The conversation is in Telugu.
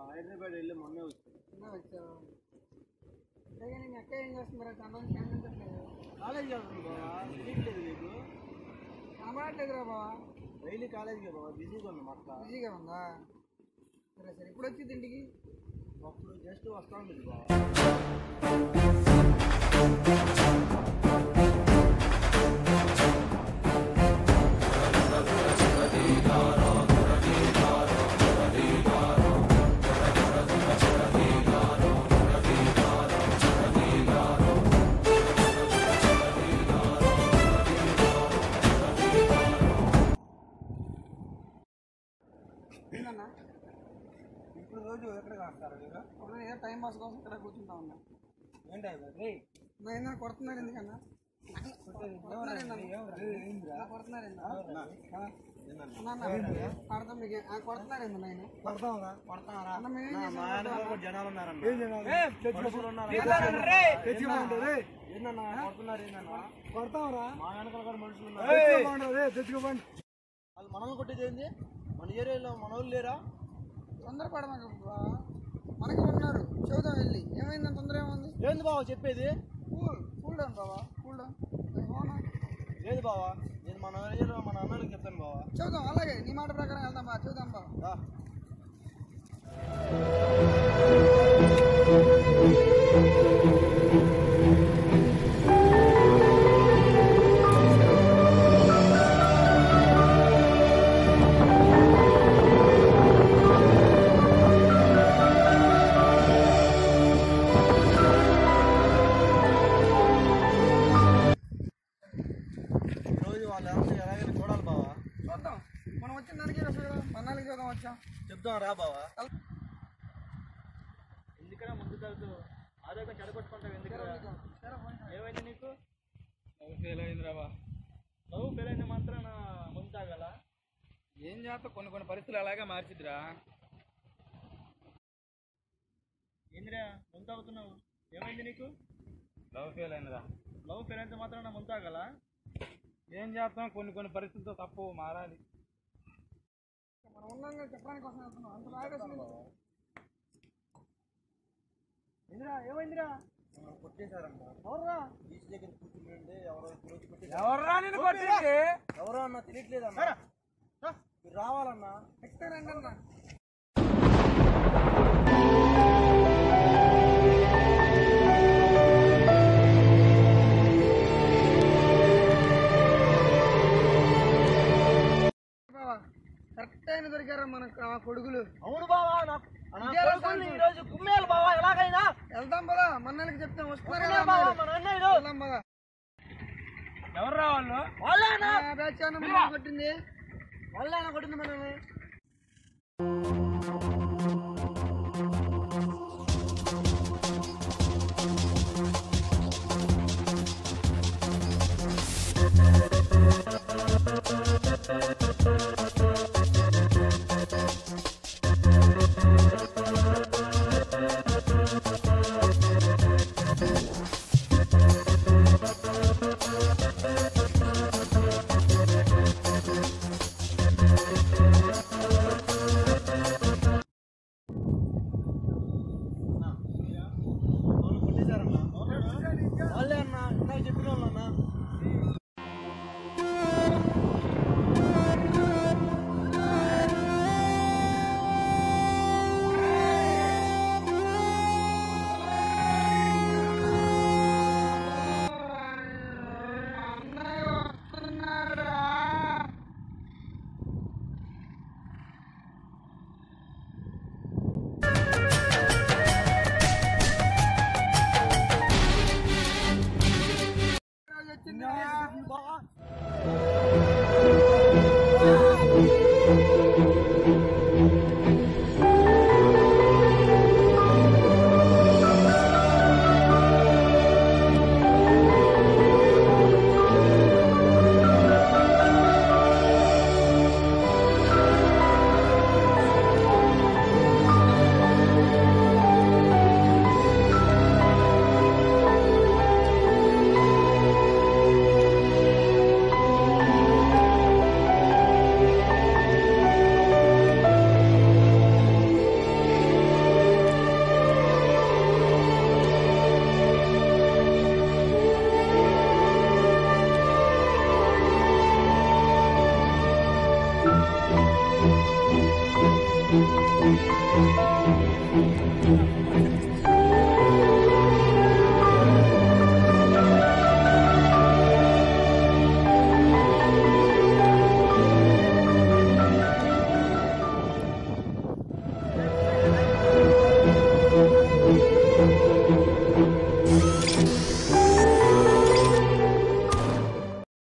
హైదరాబాద్ వెళ్ళి మొన్నే వచ్చాను చిన్న వచ్చావు అలాగే నేను ఎక్క ఏం చేస్తున్నారు కన్నం కనిపించట్లేదు కాలేజీకి వెళ్తుంది బావా తెలియట్లేదు నీకు కనబడట్లేదురా బావా డైలీ కాలేజీకి బావా బిజీగా ఉంది అక్క బిజీగా ఉందా సరే సరే ఇప్పుడు వచ్చింది ఇంటికి అప్పుడు జస్ట్ వస్తా ఉంది బావా ఏంటన్నా ఇప్పుడు రోజు ఎక్కడ కాస్తారు మీరు ఇప్పుడు ఏదో టైం పాస్ కోసం ఇక్కడ కూర్చుంటా ఉన్నా ఏంటి రే నా ఏందా కొడుతున్నారు ఎందుకన్నా కొడుతున్నారు ఏందన్నా? ఇలా కొడుతున్నారు ఏందా? అన్నా, అన్నా, కొడతాం మీకు. ఆ, కొడుతున్నారు ఏందన్నా ఆయన? కొడతావరా కొడతావరా అన్న, మేము ఏం మా చేసాం? ఆయన కూడా జనాలు ఉన్నారన్న మనుషులు ఉన్నారు. ఏందన్నా కొడుతున్నారు ఏందన్నా కొడతావురా మా వెనకాల కూడా మనుషులు ఉన్నారు తెచ్చుకోండి వాళ్ళు మనల్ని కొట్టేది ఏంది మన ఏరియాలో మన వాళ్ళు లేరా తొందరపడమాక బావ. మనకి ఉన్నారు చూద్దాం వెళ్ళి ఏమైంది తొందర ఏముంది ఏంది బావ చెప్పేది కూల్ కూల్ డౌన్ బావా కూల్ డౌన్ అవునా లేదు బావా నేను మన ఏరియాలో మన అన్నలకు చెప్తాను బావా చూద్దాం అలాగే నీ మాట ప్రకారం వెళ్దాం బా చూద్దాం బా రా. రోజు వాళ్ళు ఎవరిని ఎలాగైనా చూడాలి బావా చూద్దాం మనం వచ్చిన దానికి అసలు కదా మన్నాళ్ళకి చూద్దాం వచ్చాం చెప్తాం రా బావా ఎందుకన్నా ముందు తలుతూ ఆరోగ్యం చెడగొట్టుకుంటావు ఎందుకరా ఏమైంది నీకు లవ్ ఫెయిల్ అయింది రాబా నువ్వు పెళ్ళైన మాత్రాన ముందు తాగల ఏం చేస్తా కొన్ని కొన్ని పరిస్థితులు అలాగే మార్చిద్దిరా ఏందిరా ముందు తాగుతున్నావు ఏమైంది నీకు లవ్ ఫెయిల్ అయిందిరా లవ్ పెళ్ళైతే మాత్రాన ముందు తాగల ఏం చేస్తాం కొన్ని కొన్ని పరిస్థితులతో తప్పు మారాలి మనం ఉన్నాం కదా చెప్పడానికి కోసం వెళ్తున్నాం అంత బాగా ఏందిరా ఏమైందిరా కొట్టేశారంట ఎవరా బీచ్ దగ్గర కూర్చుంటే ఎవరో రోజు కొట్టేశారు ఎవర్రా నేను కొట్టింది ఎవరో అన్న తెలియట్లేదన్నా మీరు రావాలన్నా నెక్స్ట్ రండి అన్న బావా, కరెక్ట్ అయిన దొరికారా మన ఆ కొడుకులు అవును బావా నాకు నా ఇదేరా కొడుకుల్ని ఛాన్స్. ఈ రోజు కుమ్మేయాలి బావా ఎలాగైనా వెళ్దాం పదా మన్నాళ్ళకి చెప్తాం వస్తున్నారు వస్తున్నా కదా బావా అమ్మాయిలు. మన అన్నయ్యలు వెళ్దాం పదా ఎవర్రా వాళ్ళు వాళ్ళేనా బ్యాచ్ అన్న కొట్టింది వాళ్ళేనా కొట్టింది మనల్ని వాళ్ళు కొట్టేశారన్నా వాళ్ళే అన్న ఇందాక చెప్పిన వాళ్ళు అన్న ఆ